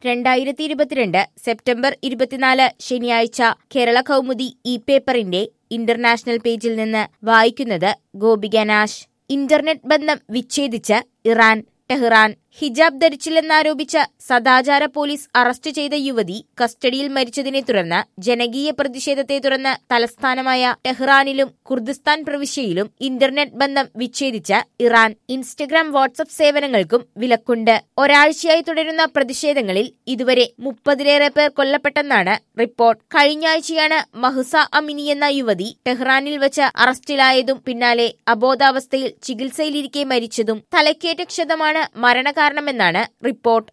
രണ്ടായിരത്തി ഇരുപത്തിരണ്ട് സെപ്റ്റംബർ ഇരുപത്തിനാല് ശനിയാഴ്ച കേരള കൗമുദി ഇ പേപ്പറിന്റെ ഇന്റർനാഷണൽ പേജിൽ നിന്ന് വായിക്കുന്നത് ഗോപിക നാശ് ഇന്റർനെറ്റ് ബന്ധം വിച്ഛേദിച്ച് ഇറാൻ ടെഹ്റാൻ ഹിജാബ് ധരിച്ചില്ലെന്നാരോപിച്ച് സദാചാര പോലീസ് അറസ്റ്റ് ചെയ്ത യുവതി കസ്റ്റഡിയിൽ മരിച്ചതിനെ തുടർന്ന് ജനകീയ പ്രതിഷേധത്തെ തുടർന്ന് തലസ്ഥാനമായ ടെഹ്റാനിലും കുർദിസ്ഥാൻ പ്രവിശ്യയിലും ഇന്റർനെറ്റ് ബന്ധം വിച്ഛേദിച്ച് ഇറാൻ ഇൻസ്റ്റഗ്രാം വാട്സപ്പ് സേവനങ്ങൾക്കും വിലക്കുണ്ട് ഒരാഴ്ചയായി തുടരുന്ന പ്രതിഷേധങ്ങളിൽ ഇതുവരെ മുപ്പതിലേറെ പേർ കൊല്ലപ്പെട്ടെന്നാണ് റിപ്പോർട്ട് കഴിഞ്ഞ ആഴ്ചയാണ് മഹ്സ അമിനി എന്ന യുവതി ടെഹ്റാനിൽ വെച്ച് അറസ്റ്റിലായതും പിന്നാലെ അബോധാവസ്ഥയിൽ ചികിത്സയിലിരിക്കെ മരിച്ചതും തലക്കേറ്റ ക്ഷതമാണ് മരണകാരണമെന്നാണ് റിപ്പോർട്ട്